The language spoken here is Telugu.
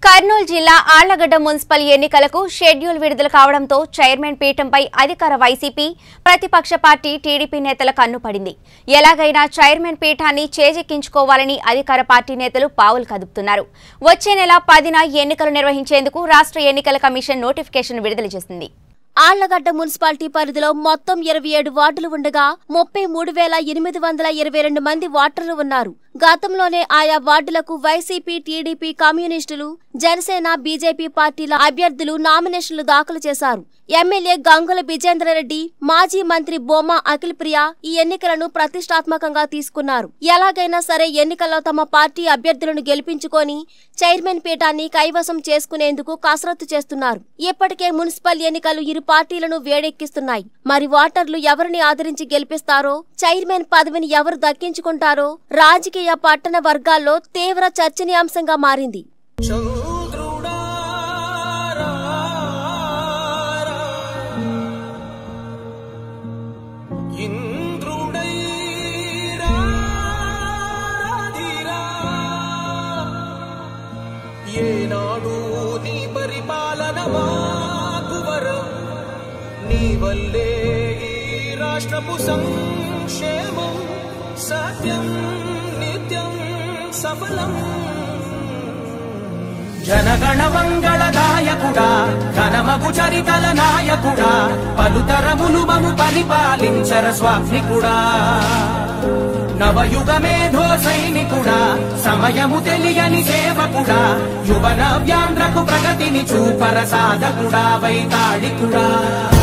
కర్నూలు జిల్లా ఆళ్లగడ్డ మున్సిపల్ ఎన్నికలకు షెడ్యూల్ విడుదల కావడంతో చైర్మన్ పీఠంపై అధికార వైసీపీ ప్రతిపక్ష పార్టీ టీడీపీ నేతల కన్నుపడింది ఎలాగైనా చైర్మన్ పీఠాన్ని చేజెక్కించుకోవాలని అధికార పార్టీ నేతలు పావులు కదుపుతున్నారు వచ్చే నెల పదిన ఎన్నికలు నిర్వహించేందుకు రాష్ట్ర ఎన్నికల కమిషన్ నోటిఫికేషన్ విడుదల చేసింది ఆళ్లగడ్డ మున్సిపాలిటీ పరిధిలో మొత్తం ఇరవై ఏడు వార్డులు ఉండగా ముప్పై మూడు వేల ఎనిమిది వందల ఇరవై రెండు మంది ఓటర్లు ఉన్నారు గతంలోనే ఆయా వార్డులకు వైసీపీ టీడీపీ కమ్యూనిస్టులు జనసేన బీజేపీ పార్టీల అభ్యర్థులు నామినేషన్లు దాఖలు చేశారు ఎమ్మెల్యే గంగుల విజేంద్రరెడ్డి మాజీ మంత్రి బొమ్మ అఖిల్ ప్రియ ఈ ఎన్నికలను ప్రతిష్టాత్మకంగా తీసుకున్నారు ఎలాగైనా సరే ఎన్నికల్లో తమ పార్టీ అభ్యర్థులను గెలిపించుకొని చైర్మన్ పీఠాన్ని కైవసం చేసుకునేందుకు కసరత్తు చేస్తున్నారు ఇప్పటికే మున్సిపల్ ఎన్నికలు ఇరు పార్టీలను వేడెక్కిస్తున్నాయి మరి ఓటర్లు ఎవరిని ఆదరించి గెలిపిస్తారో చైర్మన్ పదవిని ఎవరు దక్కించుకుంటారో రాజకీయ పట్టణ వర్గాల్లో తీవ్ర చర్చనీయాంశంగా మారింది చంద్రుడా రా, రా. ఇంద్రుడై రా, రాధిరా. ఏనాడు నీ పరిపాలన మాకు వరం నీ వల్లే ఈ రాష్ట్రపు సంక్షేమం సత్యం నిత్యం సఫలం జనగణ మంగళ గాయకుడా ఘనమగు చరితల నాయకుడా పలుతరములు మము పరిపాలించర స్వామికుడా నవయుగ మేధో సైనికుడా సమయము తెలియని సేవకుడా యువన వ్యాంధ్రకు ప్రగతిని చూపర సాధకుడా వైతాళికుడా